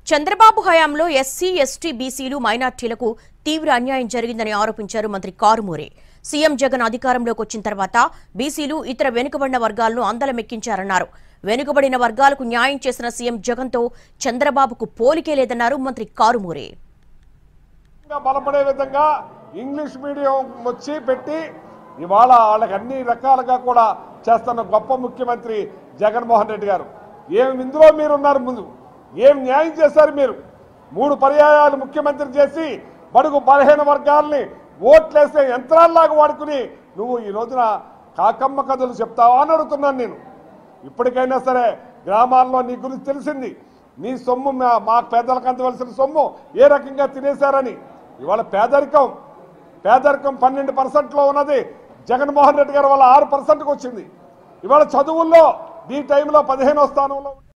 చంద్రబాబు హయాంలో SC ST బీసీలు మైనార్టీలకు తీవ్ర అన్యాయం జరిగిందని ఆరోపించారు మంత్రి కారుమూరి సీఎం జగన్ అధికారంలోకి వచ్చిన తర్వాత బీసీలు ఇతర వెనుకబడిన వర్గాలను అందలమెక్కించారన్నారు వెనుకబడిన వర్గాలకు న్యాయం చేసిన సీఎం జగన్తో చంద్రబాబుకు పోలికే లేదన్నారు మంత్రి కారుమూరి ఇంకా బలపడే విధంగా ఇంగ్లీష్ మీడియం వచ్చి పెట్టి ఇవాళ వాళ్ళకి అన్ని రకాలుగా కూడా చేస్తున్న గొప్ప ముఖ్యమంత్రి జగన్మోహన్ రెడ్డి గారు ఏం ఇందులో మీరు ఉన్నారు ముందు ఏం న్యాయం చేశారు మీరు మూడు పర్యాయాలు ముఖ్యమంత్రి చేసి బడుగు బలహీన వర్గాల్ని ఓట్లేసే యంత్రాల్లాగా వాడుకుని నువ్వు ఈ రోజున కాకమ్మ కథలు చెప్తావా అని అడుగుతున్నాను నేను ఇప్పటికైనా సరే గ్రామాల్లో నీ గురించి తెలిసింది నీ సొమ్ము మా- మా పేదలకు అందవలసిన సొమ్ము ఏ రకంగా తినేశారని ఇవాళ పేదరికం పేదరికం పన్నెండు పర్సెంట్లో ఉన్నది జగన్మోహన్ రెడ్డి గారి వల్ల ఆరు పర్సెంట్కి వచ్చింది ఇవాళ చదువుల్లో ఈ టైంలో పదిహేనో స్థానంలో